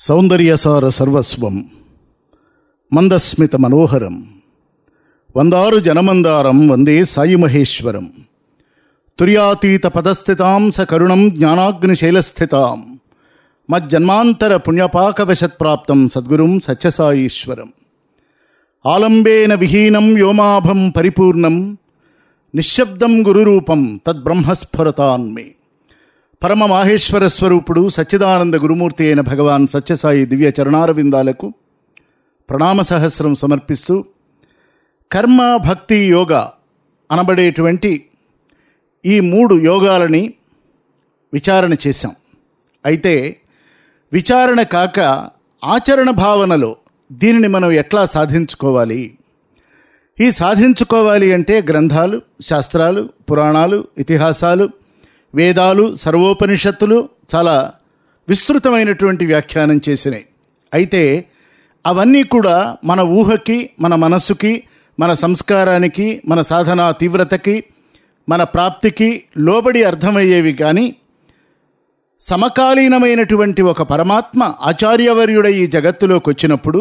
సౌందర్యసార సర్వస్వం మందస్మిత మనోహరం వందారు జనమందారం వందే సాయి మహేశ్వరం తుర్యాతీత పదస్థితాం స కరుణం జ్ఞానాగ్నిశైలస్థితాం మజ్జన్మాంతర పుణ్యపాకవశత్ప్రాప్తం సద్గురుం సత్యసాయీశ్వరం ఆలంబేన విహీనం వ్యోమాభం పరిపూర్ణం నిశ్శబ్దం గురురూపం తద్బ్రహ్మస్ఫురతాన్మే పరమ మాహేశ్వర స్వరూపుడు సచ్చిదానంద గురుమూర్తి అయిన భగవాన్ సత్యసాయి దివ్య చరణారవిందాలకు ప్రణామ సహస్రం సమర్పిస్తూ కర్మ భక్తి యోగ అనబడేటువంటి ఈ మూడు యోగాలని విచారణ చేశాం అయితే విచారణ కాక ఆచరణ భావనలో దీనిని మనం ఎట్లా సాధించుకోవాలి ఈ సాధించుకోవాలి అంటే గ్రంథాలు శాస్త్రాలు పురాణాలు ఇతిహాసాలు వేదాలు సర్వోపనిషత్తులు చాలా విస్తృతమైనటువంటి వ్యాఖ్యానం చేసినాయి అయితే అవన్నీ కూడా మన ఊహకి మన మనస్సుకి మన సంస్కారానికి మన సాధనా తీవ్రతకి మన ప్రాప్తికి లోబడి అర్థమయ్యేవి కానీ సమకాలీనమైనటువంటి ఒక పరమాత్మ ఆచార్యవర్యుడ ఈ జగత్తులోకి వచ్చినప్పుడు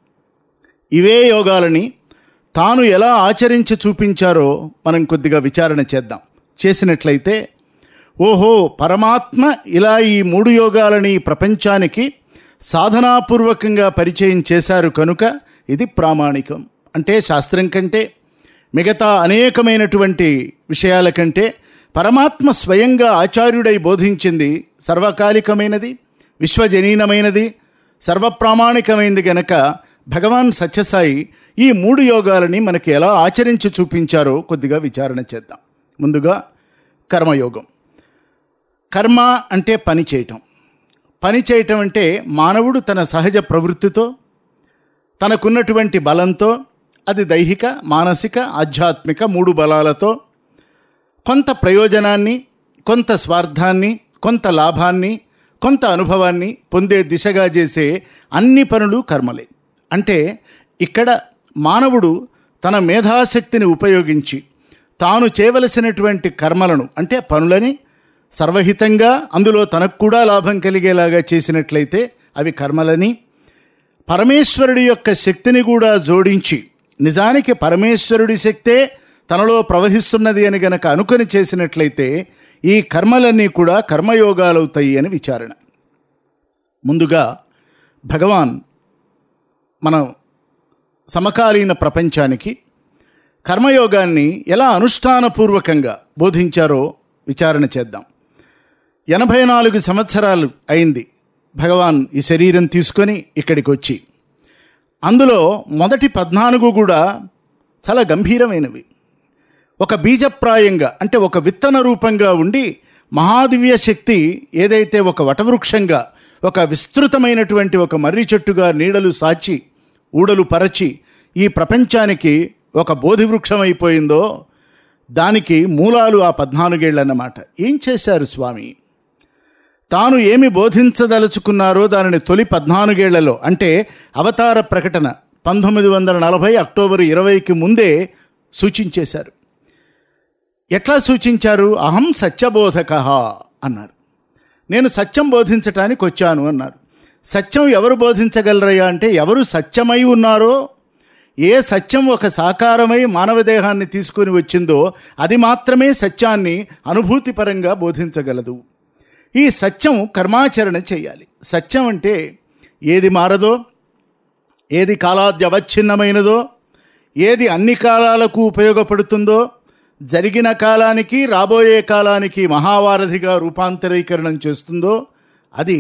ఇవే యోగాలని తాను ఎలా ఆచరించి చూపించారో మనం కొద్దిగా విచారణ చేద్దాం చేసినట్లయితే ఓహో పరమాత్మ ఇలా ఈ మూడు యోగాలని ప్రపంచానికి సాధనాపూర్వకంగా పరిచయం చేశారు కనుక ఇది ప్రామాణికం అంటే శాస్త్రం కంటే మిగతా అనేకమైనటువంటి విషయాల కంటే పరమాత్మ స్వయంగా ఆచార్యుడై బోధించింది సర్వకాలికమైనది విశ్వజనీనమైనది సర్వప్రామాణికమైనది గనక భగవాన్ సత్యసాయి ఈ మూడు యోగాలని మనకి ఎలా ఆచరించి చూపించారో కొద్దిగా విచారణ చేద్దాం ముందుగా కర్మయోగం కర్మ అంటే పని చేయటం పని చేయటం అంటే మానవుడు తన సహజ ప్రవృత్తితో తనకున్నటువంటి బలంతో అది దైహిక మానసిక ఆధ్యాత్మిక మూడు బలాలతో కొంత ప్రయోజనాన్ని కొంత స్వార్థాన్ని కొంత లాభాన్ని కొంత అనుభవాన్ని పొందే దిశగా చేసే అన్ని పనులు కర్మలే అంటే ఇక్కడ మానవుడు తన మేధాశక్తిని ఉపయోగించి తాను చేయవలసినటువంటి కర్మలను అంటే పనులని సర్వహితంగా అందులో తనకు కూడా లాభం కలిగేలాగా చేసినట్లయితే అవి కర్మలని పరమేశ్వరుడి యొక్క శక్తిని కూడా జోడించి నిజానికి పరమేశ్వరుడి శక్తే తనలో ప్రవహిస్తున్నది అని గనక అనుకొని చేసినట్లయితే ఈ కర్మలన్నీ కూడా కర్మయోగాలవుతాయి అని విచారణ ముందుగా భగవాన్ మన సమకాలీన ప్రపంచానికి కర్మయోగాన్ని ఎలా అనుష్ఠానపూర్వకంగా బోధించారో విచారణ చేద్దాం ఎనభై నాలుగు సంవత్సరాలు అయింది భగవాన్ ఈ శరీరం తీసుకొని ఇక్కడికి వచ్చి అందులో మొదటి పద్నాలుగు కూడా చాలా గంభీరమైనవి ఒక బీజప్రాయంగా అంటే ఒక విత్తన రూపంగా ఉండి మహాదివ్య శక్తి ఏదైతే ఒక వటవృక్షంగా ఒక విస్తృతమైనటువంటి ఒక మర్రి చెట్టుగా నీడలు సాచి ఊడలు పరచి ఈ ప్రపంచానికి ఒక బోధి వృక్షం అయిపోయిందో దానికి మూలాలు ఆ పద్నాలుగేళ్ళన్నమాట ఏం చేశారు స్వామి తాను ఏమి బోధించదలుచుకున్నారో దానిని తొలి పద్నాలుగేళ్లలో అంటే అవతార ప్రకటన పంతొమ్మిది వందల నలభై అక్టోబర్ ఇరవైకి ముందే సూచించేశారు ఎట్లా సూచించారు అహం సత్యబోధక అన్నారు నేను సత్యం బోధించటానికి వచ్చాను అన్నారు సత్యం ఎవరు బోధించగలరయ్యా అంటే ఎవరు సత్యమై ఉన్నారో ఏ సత్యం ఒక సాకారమై మానవ దేహాన్ని తీసుకుని వచ్చిందో అది మాత్రమే సత్యాన్ని అనుభూతిపరంగా బోధించగలదు ఈ సత్యం కర్మాచరణ చేయాలి సత్యం అంటే ఏది మారదో ఏది కాలాద్యవచ్ఛిన్నమైనదో ఏది అన్ని కాలాలకు ఉపయోగపడుతుందో జరిగిన కాలానికి రాబోయే కాలానికి మహావారధిగా రూపాంతరీకరణం చేస్తుందో అది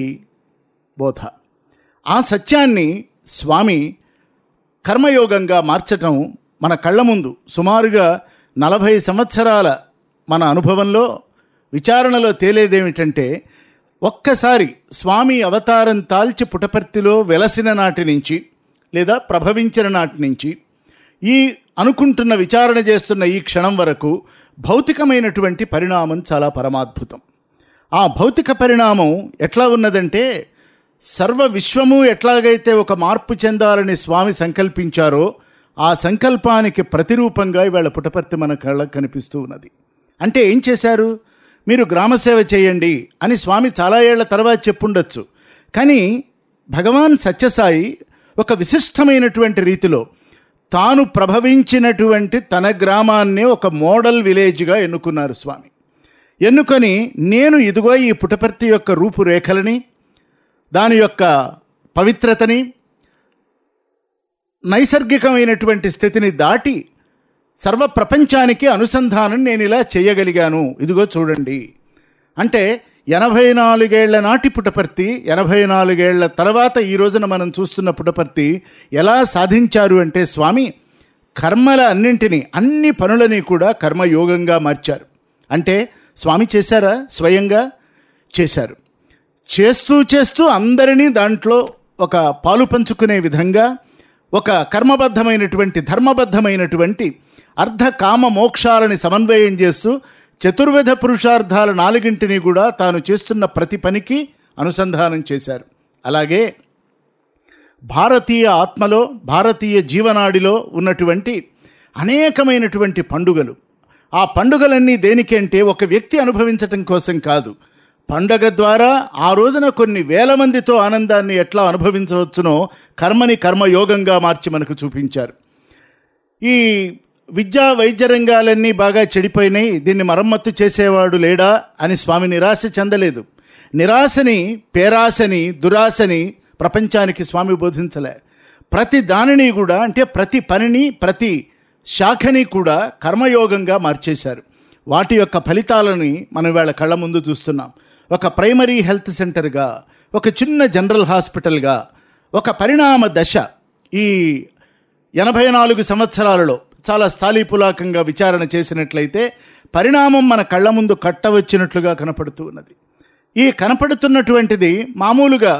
బోధ ఆ సత్యాన్ని స్వామి కర్మయోగంగా మార్చటం మన కళ్ళ ముందు సుమారుగా నలభై సంవత్సరాల మన అనుభవంలో విచారణలో తేలేదేమిటంటే ఒక్కసారి స్వామి అవతారం తాల్చి పుటపర్తిలో వెలసిన నాటి నుంచి లేదా ప్రభవించిన నాటి నుంచి ఈ అనుకుంటున్న విచారణ చేస్తున్న ఈ క్షణం వరకు భౌతికమైనటువంటి పరిణామం చాలా పరమాద్భుతం ఆ భౌతిక పరిణామం ఎట్లా ఉన్నదంటే సర్వ విశ్వము ఎట్లాగైతే ఒక మార్పు చెందాలని స్వామి సంకల్పించారో ఆ సంకల్పానికి ప్రతిరూపంగా ఇవాళ పుటపర్తి మన కళ్ళకు కనిపిస్తూ ఉన్నది అంటే ఏం చేశారు మీరు గ్రామసేవ చేయండి అని స్వామి చాలా ఏళ్ల తర్వాత చెప్పుండొచ్చు కానీ భగవాన్ సత్యసాయి ఒక విశిష్టమైనటువంటి రీతిలో తాను ప్రభవించినటువంటి తన గ్రామాన్నే ఒక మోడల్ విలేజ్గా ఎన్నుకున్నారు స్వామి ఎన్నుకొని నేను ఇదిగో ఈ పుటపర్తి యొక్క రూపురేఖలని దాని యొక్క పవిత్రతని నైసర్గికమైనటువంటి స్థితిని దాటి సర్వ ప్రపంచానికి అనుసంధానం నేను ఇలా చేయగలిగాను ఇదిగో చూడండి అంటే ఎనభై నాలుగేళ్ల నాటి పుటపర్తి ఎనభై నాలుగేళ్ల తర్వాత ఈ రోజున మనం చూస్తున్న పుటపర్తి ఎలా సాధించారు అంటే స్వామి కర్మల అన్నింటినీ అన్ని పనులని కూడా కర్మయోగంగా మార్చారు అంటే స్వామి చేశారా స్వయంగా చేశారు చేస్తూ చేస్తూ అందరినీ దాంట్లో ఒక పాలు పంచుకునే విధంగా ఒక కర్మబద్ధమైనటువంటి ధర్మబద్ధమైనటువంటి అర్ధ కామ మోక్షాలని సమన్వయం చేస్తూ చతుర్విధ పురుషార్థాల నాలుగింటిని కూడా తాను చేస్తున్న ప్రతి పనికి అనుసంధానం చేశారు అలాగే భారతీయ ఆత్మలో భారతీయ జీవనాడిలో ఉన్నటువంటి అనేకమైనటువంటి పండుగలు ఆ పండుగలన్నీ దేనికి అంటే ఒక వ్యక్తి అనుభవించటం కోసం కాదు పండగ ద్వారా ఆ రోజున కొన్ని వేల మందితో ఆనందాన్ని ఎట్లా అనుభవించవచ్చునో కర్మని కర్మయోగంగా మార్చి మనకు చూపించారు ఈ విద్యా వైద్య రంగాలన్నీ బాగా చెడిపోయినాయి దీన్ని మరమ్మత్తు చేసేవాడు లేడా అని స్వామి నిరాశ చెందలేదు నిరాశని పేరాశని దురాశని ప్రపంచానికి స్వామి బోధించలే ప్రతి దానిని కూడా అంటే ప్రతి పనిని ప్రతి శాఖని కూడా కర్మయోగంగా మార్చేశారు వాటి యొక్క ఫలితాలని మనం వేళ కళ్ళ ముందు చూస్తున్నాం ఒక ప్రైమరీ హెల్త్ సెంటర్గా ఒక చిన్న జనరల్ హాస్పిటల్గా ఒక పరిణామ దశ ఈ ఎనభై నాలుగు సంవత్సరాలలో చాలా స్థాళీపులాకంగా విచారణ చేసినట్లయితే పరిణామం మన కళ్ళ ముందు కట్టవచ్చినట్లుగా కనపడుతూ ఉన్నది ఈ కనపడుతున్నటువంటిది మామూలుగా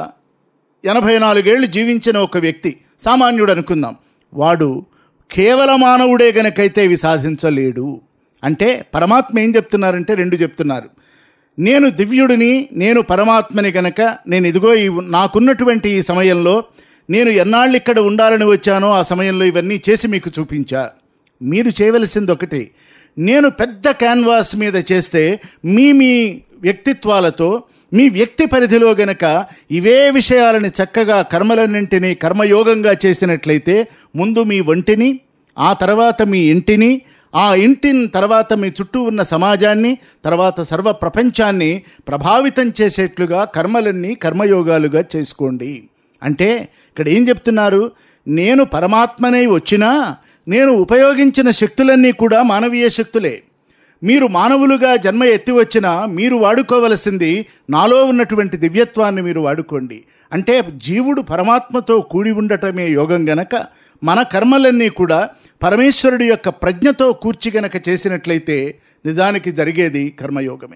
ఎనభై నాలుగేళ్లు జీవించిన ఒక వ్యక్తి సామాన్యుడు అనుకుందాం వాడు కేవల మానవుడే గనకైతే ఇవి సాధించలేడు అంటే పరమాత్మ ఏం చెప్తున్నారంటే రెండు చెప్తున్నారు నేను దివ్యుడిని నేను పరమాత్మని గనక నేను ఇదిగో ఈ నాకున్నటువంటి ఈ సమయంలో నేను ఎన్నాళ్ళు ఇక్కడ ఉండాలని వచ్చానో ఆ సమయంలో ఇవన్నీ చేసి మీకు చూపించా మీరు చేయవలసింది ఒకటి నేను పెద్ద క్యాన్వాస్ మీద చేస్తే మీ మీ వ్యక్తిత్వాలతో మీ వ్యక్తి పరిధిలో గనక ఇవే విషయాలని చక్కగా కర్మలన్నింటినీ కర్మయోగంగా చేసినట్లయితే ముందు మీ ఒంటిని ఆ తర్వాత మీ ఇంటిని ఆ ఇంటిని తర్వాత మీ చుట్టూ ఉన్న సమాజాన్ని తర్వాత సర్వ ప్రపంచాన్ని ప్రభావితం చేసేట్లుగా కర్మలన్నీ కర్మయోగాలుగా చేసుకోండి అంటే ఇక్కడ ఏం చెప్తున్నారు నేను పరమాత్మనై వచ్చినా నేను ఉపయోగించిన శక్తులన్నీ కూడా మానవీయ శక్తులే మీరు మానవులుగా జన్మ ఎత్తి వచ్చినా మీరు వాడుకోవలసింది నాలో ఉన్నటువంటి దివ్యత్వాన్ని మీరు వాడుకోండి అంటే జీవుడు పరమాత్మతో కూడి ఉండటమే యోగం గనక మన కర్మలన్నీ కూడా పరమేశ్వరుడి యొక్క ప్రజ్ఞతో కూర్చి గనక చేసినట్లయితే నిజానికి జరిగేది కర్మయోగమే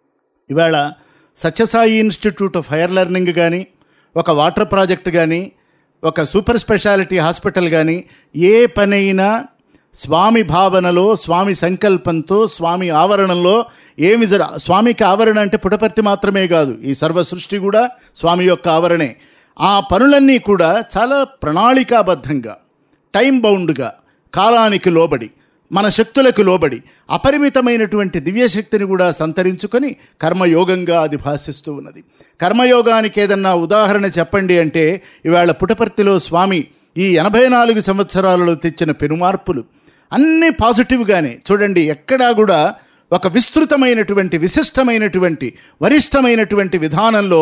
ఇవాళ Sathya Sai institute of higher learning కానీ ఒక వాటర్ ప్రాజెక్ట్ కానీ ఒక సూపర్ స్పెషాలిటీ హాస్పిటల్ కానీ ఏ పనైనా స్వామి భావనలో స్వామి సంకల్పంతో స్వామి ఆవరణలో ఏమి జర స్వామికి ఆవరణ అంటే పుటపర్తి మాత్రమే కాదు ఈ సర్వ సృష్టి కూడా స్వామి యొక్క ఆవరణే ఆ పనులన్నీ కూడా చాలా ప్రణాళికాబద్ధంగా టైం బౌండ్గా కాలానికి లోబడి మన శక్తులకు లోబడి అపరిమితమైనటువంటి దివ్యశక్తిని కూడా సంతరించుకొని కర్మయోగంగా అది భాషిస్తూ ఉన్నది కర్మయోగానికి ఏదన్నా ఉదాహరణ చెప్పండి అంటే ఇవాళ పుటపర్తిలో స్వామి ఈ ఎనభై నాలుగు సంవత్సరాలలో తెచ్చిన పెనుమార్పులు అన్నీ పాజిటివ్గానే చూడండి ఎక్కడా కూడా ఒక విస్తృతమైనటువంటి విశిష్టమైనటువంటి వరిష్టమైనటువంటి విధానంలో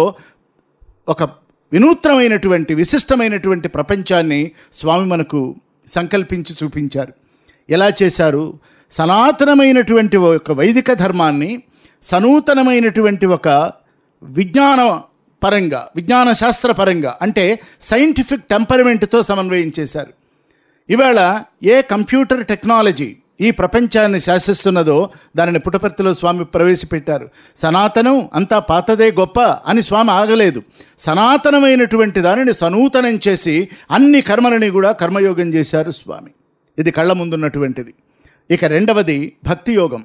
ఒక వినూత్నమైనటువంటి విశిష్టమైనటువంటి ప్రపంచాన్ని స్వామి మనకు సంకల్పించి చూపించారు ఎలా చేశారు సనాతనమైనటువంటి ఒక వైదిక ధర్మాన్ని సనూతనమైనటువంటి ఒక విజ్ఞాన పరంగా విజ్ఞాన శాస్త్ర పరంగా అంటే సైంటిఫిక్ టెంపరమెంట్తో సమన్వయం చేశారు ఇవాళ ఏ కంప్యూటర్ టెక్నాలజీ ఈ ప్రపంచాన్ని శాసిస్తున్నదో దానిని పుటపర్తిలో స్వామి ప్రవేశపెట్టారు సనాతనం అంతా పాతదే గొప్ప అని స్వామి ఆగలేదు సనాతనమైనటువంటి దానిని సనూతనం చేసి అన్ని కర్మలని కూడా కర్మయోగం చేశారు స్వామి ఇది కళ్ళ ముందున్నటువంటిది ఇక రెండవది భక్తి యోగం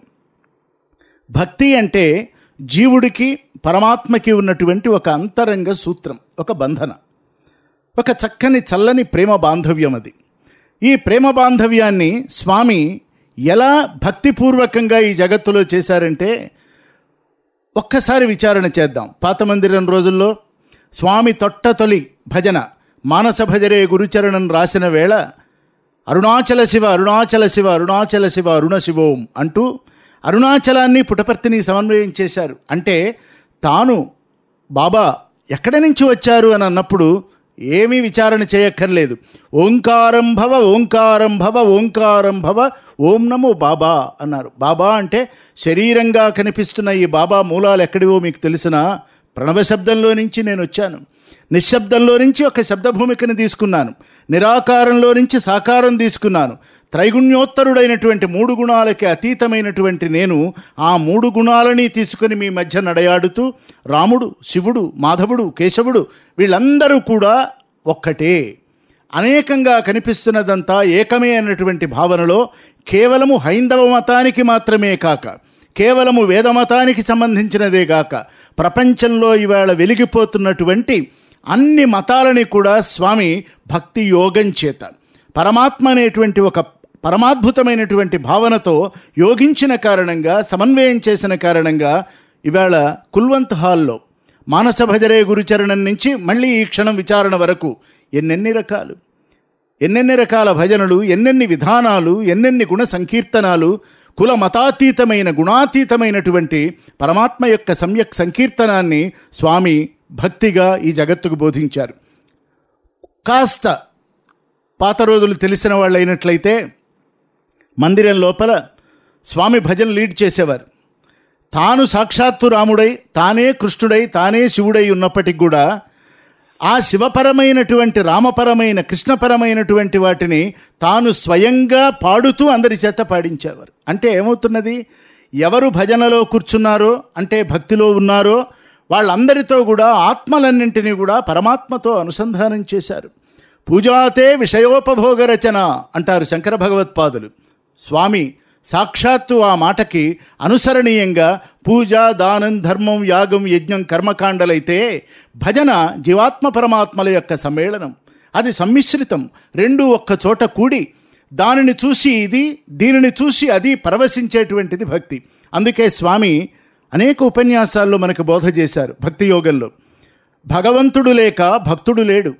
భక్తి అంటే జీవుడికి పరమాత్మకి ఉన్నటువంటి ఒక అంతరంగ సూత్రం ఒక బంధన ఒక చక్కని చల్లని ప్రేమ బాంధవ్యం అది ఈ ప్రేమ బాంధవ్యాన్ని స్వామి ఎలా భక్తిపూర్వకంగా ఈ జగత్తులో చేశారంటే ఒక్కసారి విచారణ చేద్దాం పాత మందిరం రోజుల్లో స్వామి తొట్టతొలి భజన మానస భజరే గురుచరణం రాసిన వేళ అరుణాచల శివ అరుణాచల శివ అరుణాచల శివ అరుణ శివోం అంటూ అరుణాచలాన్ని పుటపర్తిని సమన్వయం చేశారు అంటే తాను బాబా ఎక్కడి నుంచి వచ్చారు అని అన్నప్పుడు ఏమీ విచారణ చేయక్కర్లేదు ఓంకారం భవ ఓంకారం భవ ఓంకారం భవ ఓం నమో బాబా అన్నారు బాబా అంటే శరీరంగా కనిపిస్తున్న ఈ బాబా మూలాలు ఎక్కడివో మీకు తెలిసిన ప్రణవ శబ్దంలో నుంచి నేను వచ్చాను నిశ్శబ్దంలో నుంచి ఒక శబ్దభూమికని తీసుకున్నాను నిరాకారంలో నుంచి సాకారం తీసుకున్నాను త్రైగుణ్యోత్తరుడైనటువంటి మూడు గుణాలకి అతీతమైనటువంటి నేను ఆ మూడు గుణాలని తీసుకొని మీ మధ్య నడయాడుతూ రాముడు శివుడు మాధవుడు కేశవుడు వీళ్ళందరూ కూడా ఒక్కటే అనేకంగా కనిపిస్తున్నదంతా ఏకమే అన్నటువంటి భావనలో కేవలము హైందవ మతానికి మాత్రమే కాక కేవలము వేద మతానికి సంబంధించినదే కాక ప్రపంచంలో ఇవాళ వెలిగిపోతున్నటువంటి అన్ని మతాలని కూడా స్వామి భక్తి యోగం చేత పరమాత్మ అనేటువంటి ఒక పరమాద్భుతమైనటువంటి భావనతో యోగించిన కారణంగా సమన్వయం చేసిన కారణంగా ఇవాళ కుల్వంత్ హాల్లో మానస భజరే గురుచరణం నుంచి మళ్ళీ ఈ క్షణం విచారణ వరకు ఎన్నెన్ని రకాలు ఎన్నెన్ని రకాల భజనలు ఎన్నెన్ని విధానాలు ఎన్నెన్ని గుణ సంకీర్తనాలు కుల మతాతీతమైన గుణాతీతమైనటువంటి పరమాత్మ యొక్క సమ్యక్ సంకీర్తనాన్ని స్వామి భక్తిగా ఈ జగత్తుకు బోధించారు కాస్త పాత రోజులు తెలిసిన వాళ్ళు అయినట్లయితే మందిరం లోపల స్వామి భజన లీడ్ చేసేవారు తాను సాక్షాత్తు రాముడై తానే కృష్ణుడై తానే శివుడై ఉన్నప్పటికి కూడా ఆ శివపరమైనటువంటి రామపరమైన కృష్ణపరమైనటువంటి వాటిని తాను స్వయంగా పాడుతూ అందరి చేత పాడించేవారు అంటే ఏమవుతున్నది ఎవరు భజనలో కూర్చున్నారో అంటే భక్తిలో ఉన్నారో వాళ్ళందరితో కూడా ఆత్మలన్నింటినీ కూడా పరమాత్మతో అనుసంధానం చేశారు పూజాతే విషయోపభోగ రచన అంటారు శంకర భగవత్పాదులు స్వామి సాక్షాత్తు ఆ మాటకి అనుసరణీయంగా పూజ దానం ధర్మం యాగం యజ్ఞం కర్మకాండలైతే భజన జీవాత్మ పరమాత్మల యొక్క సమ్మేళనం అది సమ్మిశ్రితం రెండు ఒక్క చోట కూడి దానిని చూసి ఇది దీనిని చూసి అది పరవశించేటువంటిది భక్తి అందుకే స్వామి అనేక ఉపన్యాసాల్లో మనకు బోధ చేశారు భక్తి యోగంలో భగవంతుడు లేక భక్తుడు లేడు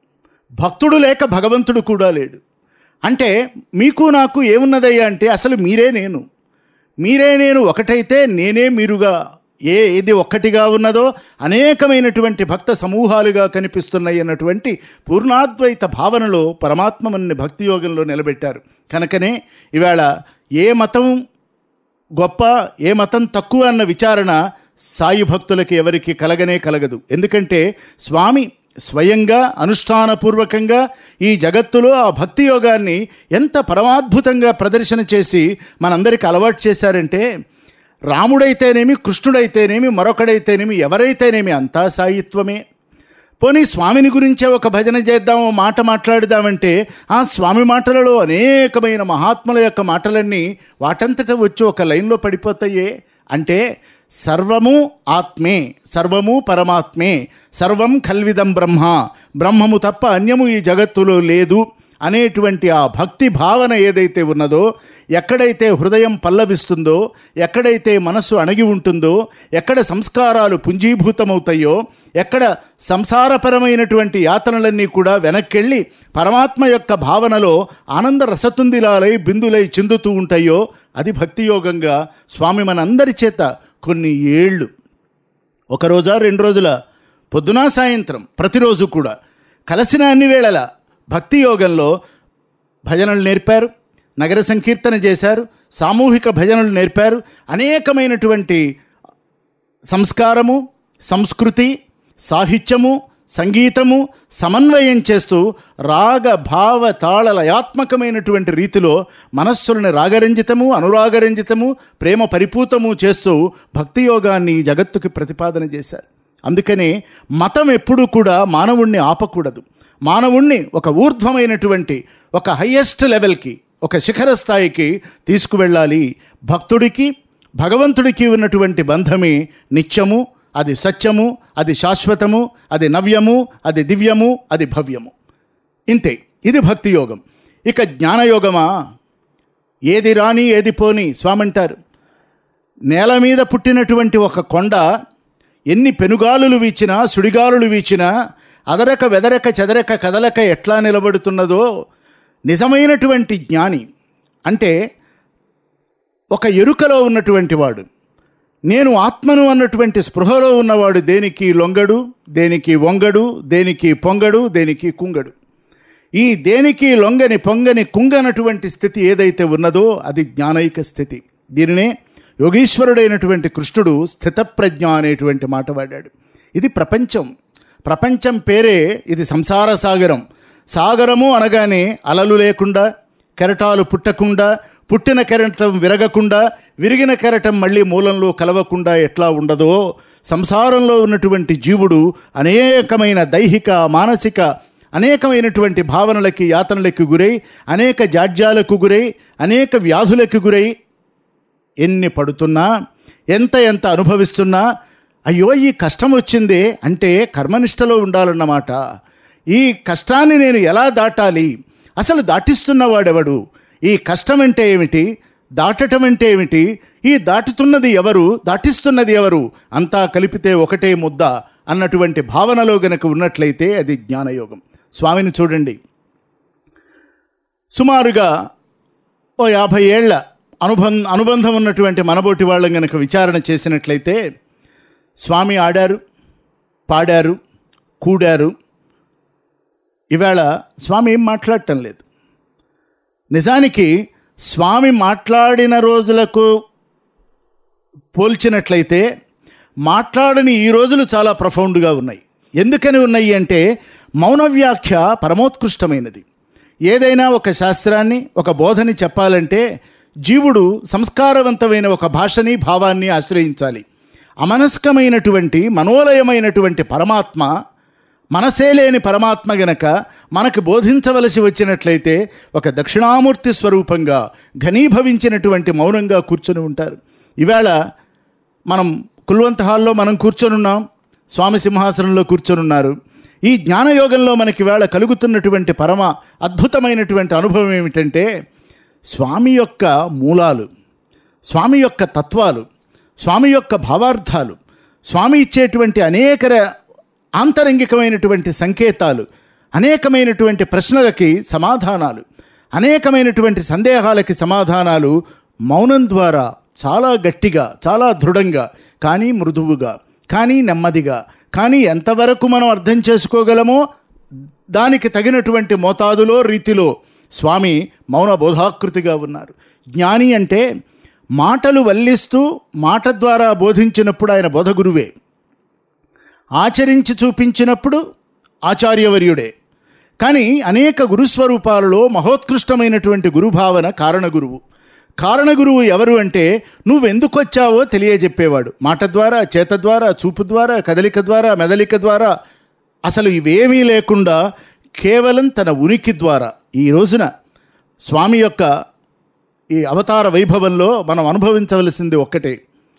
భక్తుడు లేక భగవంతుడు కూడా లేడు అంటే మీకు నాకు ఏమున్నదయ్యా అంటే అసలు మీరే నేను మీరే నేను ఒకటైతే నేనే మీరుగా ఏ ఏది ఒక్కటిగా ఉన్నదో అనేకమైనటువంటి భక్త సమూహాలుగా కనిపిస్తున్నాయి అన్నటువంటి పూర్ణాద్వైత భావనలో పరమాత్మ మనని భక్తి యోగంలో నిలబెట్టారు కనుకనే ఇవాళ ఏ మతం గొప్ప ఏ మతం తక్కువ అన్న విచారణ సాయి భక్తులకి ఎవరికి కలగనే కలగదు ఎందుకంటే స్వామి స్వయంగా అనుష్ఠానపూర్వకంగా ఈ జగత్తులో ఆ భక్తి యోగాన్ని ఎంత పరమాద్భుతంగా ప్రదర్శన చేసి మనందరికి అలవాటు చేశారంటే రాముడైతేనేమి కృష్ణుడైతేనేమి మరొకడైతేనేమి ఎవరైతేనేమి అంతా సాయిత్వమే పోనీ స్వామిని గురించే ఒక భజన చేద్దాం ఓ మాట మాట్లాడుదామంటే ఆ స్వామి మాటలలో అనేకమైన మహాత్ముల యొక్క మాటలన్నీ వాటంతట వచ్చి ఒక లైన్లో పడిపోతాయే అంటే సర్వము ఆత్మే సర్వము పరమాత్మే సర్వం కల్విదం బ్రహ్మ బ్రహ్మము తప్ప అన్యము ఈ జగత్తులో లేదు అనేటువంటి ఆ భక్తి భావన ఏదైతే ఉన్నదో ఎక్కడైతే హృదయం పల్లవిస్తుందో ఎక్కడైతే మనస్సు అణగి ఉంటుందో ఎక్కడ సంస్కారాలు పుంజీభూతమవుతాయో ఎక్కడ సంసారపరమైనటువంటి యాతనలన్నీ కూడా వెనక్కెళ్ళి పరమాత్మ యొక్క భావనలో ఆనంద రసతుందిలాలై బిందులై చిందుతూ ఉంటాయో అది భక్తి యోగంగా స్వామి మనందరి చేత కొన్ని ఏళ్ళు ఒక రోజా రెండు రోజుల పొద్దున సాయంత్రం ప్రతిరోజు కూడా కలిసిన అన్ని వేళల భక్తి యోగంలో భజనలు నేర్పారు నగర సంకీర్తన చేశారు సామూహిక భజనలు నేర్పారు అనేకమైనటువంటి సంస్కారము సంస్కృతి సాహిత్యము సంగీతము సమన్వయం చేస్తూ రాగ భావ తాళ లయాత్మకమైనటువంటి రీతిలో మనస్సులను రాగరంజితము అనురాగరంజితము ప్రేమ పరిపూతము చేస్తూ భక్తి యోగాన్ని ఈ జగత్తుకి ప్రతిపాదన చేశారు అందుకనే మతం ఎప్పుడూ కూడా మానవుణ్ణి ఆపకూడదు మానవుణ్ణి ఒక ఊర్ధ్వమైనటువంటి ఒక హయ్యెస్ట్ లెవెల్కి ఒక శిఖర స్థాయికి తీసుకువెళ్ళాలి భక్తుడికి భగవంతుడికి ఉన్నటువంటి బంధమే నిత్యము అది సత్యము అది శాశ్వతము అది నవ్యము అది దివ్యము అది భవ్యము ఇంతే ఇది భక్తి యోగం ఇక జ్ఞానయోగమా ఏది రాని ఏది పోని స్వామి అంటారు నేల మీద పుట్టినటువంటి ఒక కొండ ఎన్ని పెనుగాలులు వీచినా సుడిగాలులు వీచినా అదరక వెదరక చెదరక కదలక ఎట్లా నిలబడుతున్నదో నిజమైనటువంటి జ్ఞాని అంటే ఒక ఎరుకలో ఉన్నటువంటి వాడు నేను ఆత్మను అన్నటువంటి స్పృహలో ఉన్నవాడు దేనికి లొంగడు దేనికి వంగడు దేనికి పొంగడు దేనికి కుంగడు ఈ దేనికి లొంగని పొంగని కుంగనటువంటి స్థితి ఏదైతే ఉన్నదో అది జ్ఞానైక స్థితి దీనినే యోగీశ్వరుడైనటువంటి కృష్ణుడు స్థితప్రజ్ఞ అనేటువంటి మాట వాడాడు ఇది ప్రపంచం ప్రపంచం పేరే ఇది సంసార సాగరం సాగరము అనగానే అలలు లేకుండా కెరటాలు పుట్టకుండా పుట్టిన కెరటం విరగకుండా విరిగిన కెరటం మళ్ళీ మూలంలో కలవకుండా ఎట్లా ఉండదో సంసారంలో ఉన్నటువంటి జీవుడు అనేకమైన దైహిక మానసిక అనేకమైనటువంటి భావనలకి యాతనలకి గురై అనేక జాడ్యాలకు గురై అనేక వ్యాధులకు గురై ఎన్ని పడుతున్నా ఎంత ఎంత అనుభవిస్తున్నా అయ్యో ఈ కష్టం వచ్చిందే అంటే కర్మనిష్టలో ఉండాలన్నమాట ఈ కష్టాన్ని నేను ఎలా దాటాలి అసలు దాటిస్తున్నవాడెవడు ఈ కష్టం అంటే ఏమిటి దాటటం అంటే ఏమిటి ఈ దాటుతున్నది ఎవరు దాటిస్తున్నది ఎవరు అంతా కలిపితే ఒకటే ముద్ద అన్నటువంటి భావనలో గనక ఉన్నట్లయితే అది జ్ఞానయోగం స్వామిని చూడండి సుమారుగా ఓ యాభై ఏళ్ల అనుబంధ అనుబంధం ఉన్నటువంటి మనబోటి వాళ్ళం గనక విచారణ చేసినట్లయితే స్వామి ఆడారు పాడారు కూడారు ఈవేళ స్వామి ఏం మాట్లాడటం లేదు నిజానికి స్వామి మాట్లాడిన రోజులకు పోల్చినట్లయితే మాట్లాడని ఈ రోజులు చాలా ప్రఫౌండ్గా ఉన్నాయి ఎందుకని ఉన్నాయి అంటే మౌన వ్యాఖ్య పరమోత్కృష్టమైనది ఏదైనా ఒక శాస్త్రాన్ని ఒక బోధని చెప్పాలంటే జీవుడు సంస్కారవంతమైన ఒక భాషని భావాన్ని ఆశ్రయించాలి అమనస్కమైనటువంటి మనోలయమైనటువంటి పరమాత్మ మనసే లేని పరమాత్మ గనక మనకు బోధించవలసి వచ్చినట్లయితే ఒక దక్షిణామూర్తి స్వరూపంగా ఘనీభవించినటువంటి మౌనంగా కూర్చొని ఉంటారు ఈవేళ మనం కుల్వంత హాల్లో మనం కూర్చొనున్నాం స్వామి సింహాసనంలో కూర్చొనున్నారు ఈ జ్ఞానయోగంలో మనకి వేళ కలుగుతున్నటువంటి పరమ అద్భుతమైనటువంటి అనుభవం ఏమిటంటే స్వామి యొక్క మూలాలు స్వామి యొక్క తత్వాలు స్వామి యొక్క భావార్థాలు స్వామి ఇచ్చేటువంటి అనేక ర- ఆంతరంగికమైనటువంటి సంకేతాలు అనేకమైనటువంటి ప్రశ్నలకి సమాధానాలు అనేకమైనటువంటి సందేహాలకి సమాధానాలు మౌనం ద్వారా చాలా గట్టిగా చాలా దృఢంగా కానీ మృదువుగా కానీ నెమ్మదిగా కానీ ఎంతవరకు మనం అర్థం చేసుకోగలమో దానికి తగినటువంటి మోతాదులో రీతిలో స్వామి మౌన బోధాకృతిగా ఉన్నారు జ్ఞాని అంటే మాటలు వల్లిస్తూ మాట ద్వారా బోధించినప్పుడు ఆయన బోధగురువే ఆచరించి చూపించినప్పుడు ఆచార్యవర్యుడే కానీ అనేక గురుస్వరూపాలలో మహోత్కృష్టమైనటువంటి గురుభావన కారణగురువు కారణగురువు ఎవరు అంటే నువ్వెందుకు వచ్చావో తెలియజెప్పేవాడు మాట ద్వారా చేత ద్వారా చూపు ద్వారా కదలిక ద్వారా మెదలిక ద్వారా అసలు ఇవేమీ లేకుండా కేవలం తన ఉనికి ద్వారా ఈ రోజున స్వామి యొక్క ఈ అవతార వైభవంలో మనం అనుభవించవలసింది ఒక్కటే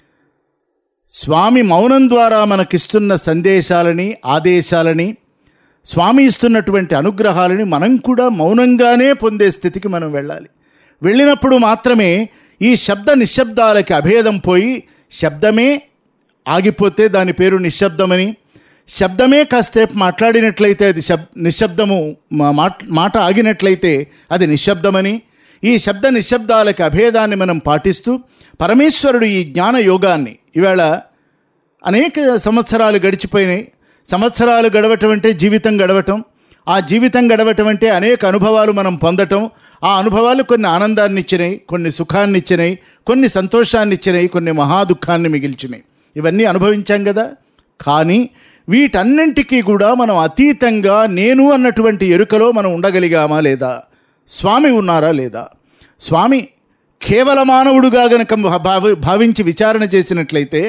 స్వామి మౌనం ద్వారా మనకిస్తున్న సందేశాలని ఆదేశాలని స్వామి ఇస్తున్నటువంటి అనుగ్రహాలని మనం కూడా మౌనంగానే పొందే స్థితికి మనం వెళ్ళాలి వెళ్ళినప్పుడు మాత్రమే ఈ శబ్ద నిశ్శబ్దాలకి అభేదం పోయి శబ్దమే ఆగిపోతే దాని పేరు నిశ్శబ్దమని శబ్దమే కాసేపు మాట్లాడినట్లయితే అది శబ్ నిశ్శబ్దము మా- మాట్- మాట ఆగినట్లయితే అది నిశ్శబ్దమని ఈ శబ్ద నిశ్శబ్దాలకి అభేదాన్ని మనం పాటిస్తూ పరమేశ్వరుడు ఈ జ్ఞాన యోగాన్ని ఇవాళ అనేక సంవత్సరాలు గడిచిపోయినాయి సంవత్సరాలు గడవటం అంటే జీవితం గడవటం ఆ జీవితం గడవటం అంటే అనేక అనుభవాలు మనం పొందటం ఆ అనుభవాలు కొన్ని ఆనందాన్ని ఇచ్చినాయి కొన్ని సుఖాన్ని ఇచ్చినాయి కొన్ని సంతోషాన్ని ఇచ్చినాయి కొన్ని మహా దుఃఖాన్ని మిగిల్చినాయి ఇవన్నీ అనుభవించాం కదా కానీ వీటన్నింటికీ కూడా మనం అతీతంగా నేను అన్నటువంటి ఎరుకలో మనం ఉండగలిగామా లేదా స్వామి ఉన్నారా లేదా స్వామి కేవల మానవుడుగా గనక భావి భావించి విచారణ చేసినట్లయితే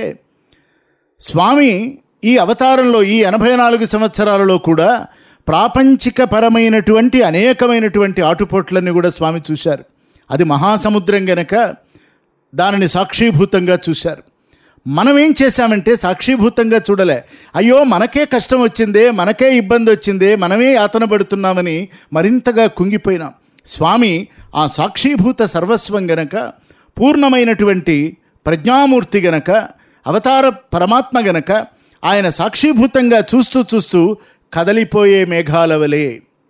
స్వామి ఈ అవతారంలో ఈ ఎనభై నాలుగు సంవత్సరాలలో కూడా ప్రాపంచికపరమైనటువంటి అనేకమైనటువంటి ఆటుపోట్లన్నీ కూడా స్వామి చూశారు అది మహాసముద్రం గనక దానిని సాక్షీభూతంగా చూశారు మనం ఏం చేశామంటే సాక్షీభూతంగా చూడలే అయ్యో మనకే కష్టం వచ్చిందే మనకే ఇబ్బంది వచ్చిందే మనమే యాతన పడుతున్నామని మరింతగా కుంగిపోయినాం స్వామి ఆ సాక్షీభూత సర్వస్వం గనక పూర్ణమైనటువంటి ప్రజ్ఞామూర్తి గనక అవతార పరమాత్మ గనక ఆయన సాక్షిభూతంగా చూస్తూ చూస్తూ కదలిపోయే మేఘాల వలె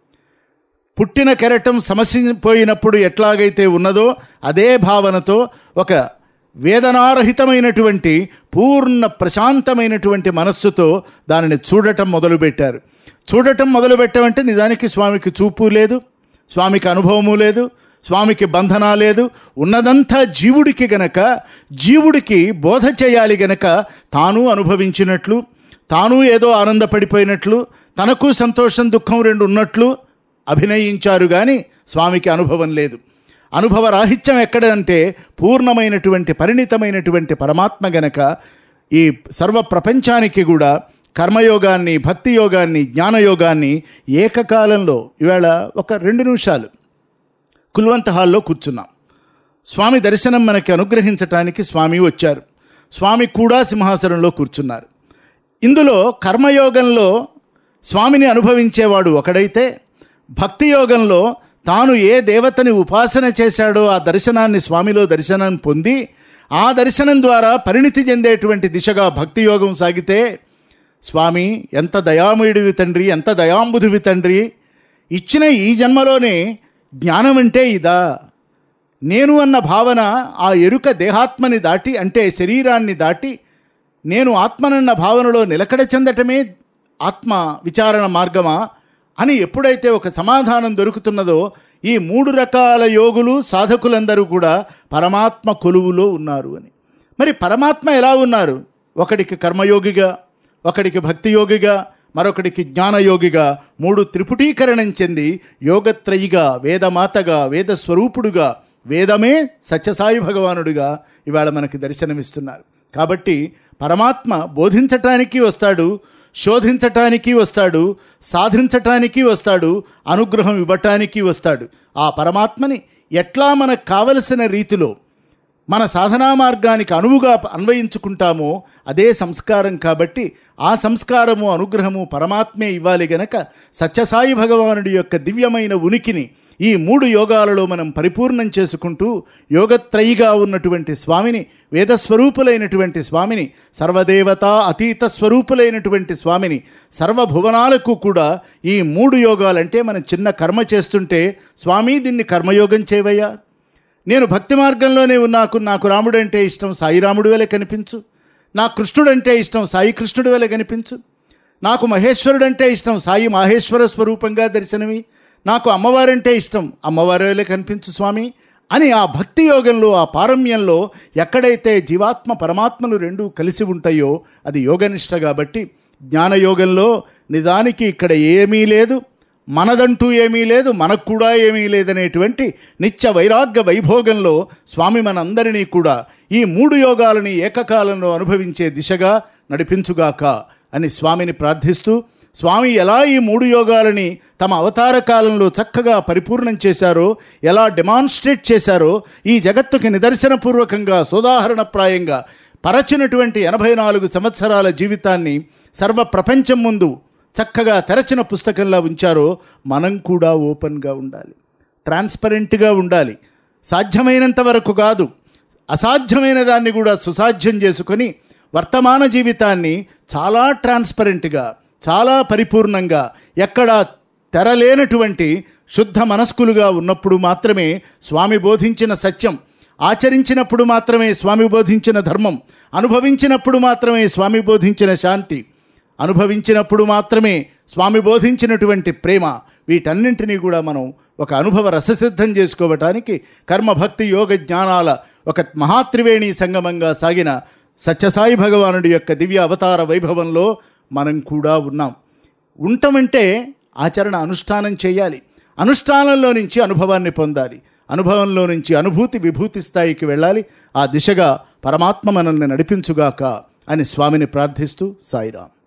పుట్టిన కెరటం సమసిపోయినప్పుడు ఎట్లాగైతే ఉన్నదో అదే భావనతో ఒక వేదనారహితమైనటువంటి పూర్ణ ప్రశాంతమైనటువంటి మనస్సుతో దానిని చూడటం మొదలుపెట్టారు చూడటం మొదలుపెట్టమంటే నిజానికి స్వామికి చూపు లేదు స్వామికి అనుభవము లేదు స్వామికి బంధన లేదు ఉన్నదంతా జీవుడికి గనక జీవుడికి బోధ చేయాలి గనక తాను అనుభవించినట్లు తాను ఏదో ఆనందపడిపోయినట్లు తనకు సంతోషం దుఃఖం రెండు ఉన్నట్లు అభినయించారు కానీ స్వామికి అనుభవం లేదు అనుభవ రాహిత్యం ఎక్కడంటే పూర్ణమైనటువంటి పరిణితమైనటువంటి పరమాత్మ గనక ఈ సర్వ ప్రపంచానికి కూడా కర్మయోగాన్ని భక్తి యోగాన్ని జ్ఞానయోగాన్ని ఏకకాలంలో ఇవాళ ఒక రెండు నిమిషాలు కుల్వంత హాల్లో కూర్చున్నాం స్వామి దర్శనం మనకి అనుగ్రహించటానికి స్వామి వచ్చారు స్వామి కూడా సింహాసనంలో కూర్చున్నారు ఇందులో కర్మయోగంలో స్వామిని అనుభవించేవాడు ఒకడైతే భక్తి యోగంలో తాను ఏ దేవతని ఉపాసన చేశాడో ఆ దర్శనాన్ని స్వామిలో దర్శనం పొంది ఆ దర్శనం ద్వారా పరిణితి చెందేటువంటి దిశగా భక్తి యోగం సాగితే స్వామి ఎంత దయామయుడివి తండ్రి ఎంత దయాంబుధివి తండ్రి ఇచ్చిన ఈ జన్మలోనే జ్ఞానం అంటే ఇదా నేను అన్న భావన ఆ ఎరుక దేహాత్మని దాటి అంటే శరీరాన్ని దాటి నేను ఆత్మనన్న భావనలో నిలకడ చెందటమే ఆత్మ విచారణ మార్గమా అని ఎప్పుడైతే ఒక సమాధానం దొరుకుతున్నదో ఈ మూడు రకాల యోగులు సాధకులందరూ కూడా పరమాత్మ కొలువులో ఉన్నారు అని మరి పరమాత్మ ఎలా ఉన్నారు ఒకడికి కర్మయోగిగా ఒకడికి భక్తి యోగిగా మరొకడికి జ్ఞానయోగిగా మూడు త్రిపుటీకరణం చెంది యోగత్రయిగా వేదమాతగా వేద స్వరూపుడుగా వేదమే సత్యసాయి భగవానుడిగా ఇవాళ మనకి దర్శనమిస్తున్నారు కాబట్టి పరమాత్మ బోధించటానికి వస్తాడు శోధించటానికి వస్తాడు సాధించటానికి వస్తాడు అనుగ్రహం ఇవ్వటానికి వస్తాడు ఆ పరమాత్మని ఎట్లా మనకు కావలసిన రీతిలో మన సాధనా మార్గానికి అనువుగా అన్వయించుకుంటామో అదే సంస్కారం కాబట్టి ఆ సంస్కారము అనుగ్రహము పరమాత్మే ఇవ్వాలి గనక సత్యసాయి భగవానుడి యొక్క దివ్యమైన ఉనికిని ఈ మూడు యోగాలలో మనం పరిపూర్ణం చేసుకుంటూ యోగత్రయిగా ఉన్నటువంటి స్వామిని వేదస్వరూపులైనటువంటి స్వామిని సర్వదేవతా అతీత స్వరూపులైనటువంటి స్వామిని సర్వభువనాలకు కూడా ఈ మూడు యోగాలంటే మనం చిన్న కర్మ చేస్తుంటే స్వామి దీన్ని కర్మయోగం చేయవయ్యా నేను భక్తి మార్గంలోనే ఉన్నాకు నాకు రాముడు అంటే ఇష్టం సాయి రాముడు వలె కనిపించు నా కృష్ణుడు అంటే ఇష్టం సాయి కృష్ణుడి వలె కనిపించు నాకు మహేశ్వరుడు అంటే ఇష్టం సాయి మాహేశ్వర స్వరూపంగా దర్శనమి నాకు అమ్మవారంటే ఇష్టం అమ్మవారి వలె కనిపించు స్వామి అని ఆ భక్తి యోగంలో ఆ పారమ్యంలో ఎక్కడైతే జీవాత్మ పరమాత్మలు రెండూ కలిసి ఉంటాయో అది యోగనిష్ట కాబట్టి జ్ఞానయోగంలో నిజానికి ఇక్కడ ఏమీ లేదు మనదంటూ ఏమీ లేదు మనకు కూడా ఏమీ లేదనేటువంటి నిత్య వైరాగ్య వైభోగంలో స్వామి మనందరినీ కూడా ఈ మూడు యోగాలని ఏకకాలంలో అనుభవించే దిశగా నడిపించుగాక అని స్వామిని ప్రార్థిస్తూ స్వామి ఎలా ఈ మూడు యోగాలని తమ అవతార కాలంలో చక్కగా పరిపూర్ణం చేశారో ఎలా డెమాన్స్ట్రేట్ చేశారో ఈ జగత్తుకి నిదర్శనపూర్వకంగా సోదాహరణప్రాయంగా పరచినటువంటి ఎనభై నాలుగు సంవత్సరాల జీవితాన్ని సర్వ ప్రపంచం ముందు చక్కగా తెరచిన పుస్తకంలా ఉంచారో మనం కూడా ఓపెన్గా ఉండాలి ట్రాన్స్పరెంట్గా ఉండాలి సాధ్యమైనంత వరకు కాదు అసాధ్యమైన దాన్ని కూడా సుసాధ్యం చేసుకొని వర్తమాన జీవితాన్ని చాలా ట్రాన్స్పరెంట్గా చాలా పరిపూర్ణంగా ఎక్కడ తెరలేనటువంటి శుద్ధ మనస్కులుగా ఉన్నప్పుడు మాత్రమే స్వామి బోధించిన సత్యం ఆచరించినప్పుడు మాత్రమే స్వామి బోధించిన ధర్మం అనుభవించినప్పుడు మాత్రమే స్వామి బోధించిన శాంతి అనుభవించినప్పుడు మాత్రమే స్వామి బోధించినటువంటి ప్రేమ వీటన్నింటినీ కూడా మనం ఒక అనుభవ రససిద్ధం చేసుకోవటానికి కర్మభక్తి యోగ జ్ఞానాల ఒక మహాత్రివేణి సంగమంగా సాగిన సత్యసాయి భగవానుడి యొక్క దివ్య అవతార వైభవంలో మనం కూడా ఉన్నాం ఉండటమంటే ఆచరణ అనుష్ఠానం చేయాలి అనుష్ఠానంలో నుంచి అనుభవాన్ని పొందాలి అనుభవంలో నుంచి అనుభూతి విభూతి స్థాయికి వెళ్ళాలి ఆ దిశగా పరమాత్మ మనల్ని నడిపించుగాక అని స్వామిని ప్రార్థిస్తూ సాయిరాం